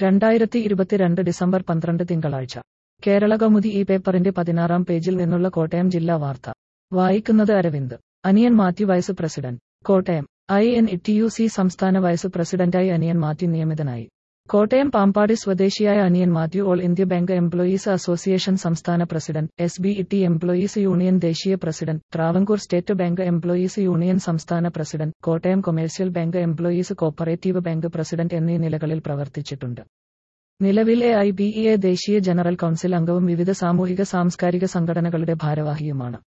രണ്ടായിരത്തി ഇരുപത്തിരണ്ട് ഡിസംബർ പന്ത്രണ്ട് തിങ്കളാഴ്ച കേരള കൗമുദി ഈ പേപ്പറിന്റെ പതിനാറാം പേജിൽ നിന്നുള്ള കോട്ടയം ജില്ലാ വാർത്ത വായിക്കുന്നത് Aravind Aniyan Mathew vice president Kottayam I N T U C സംസ്ഥാന വൈസ് പ്രസിഡന്റായി അനിയൻ മാത്യു നിയമിതനായി കോട്ടയം പാമ്പാടി സ്വദേശിയായ Aniyan Mathew all India bank employees association സംസ്ഥാന president S B E T employees union ദേശീയ president Travancore state bank employees union സംസ്ഥാന president Kottayam commercial bank employees cooperative bank president എന്നീ നിലകളിൽ പ്രവർത്തിച്ചിട്ടുണ്ട് നിലവിൽ A I B E A ദേശീയ ജനറൽ കൗൺസിൽ അംഗവും വിവിധ സാമൂഹിക സാംസ്കാരിക സംഘടനകളുടെ ഭാരവാഹിയുമാണ്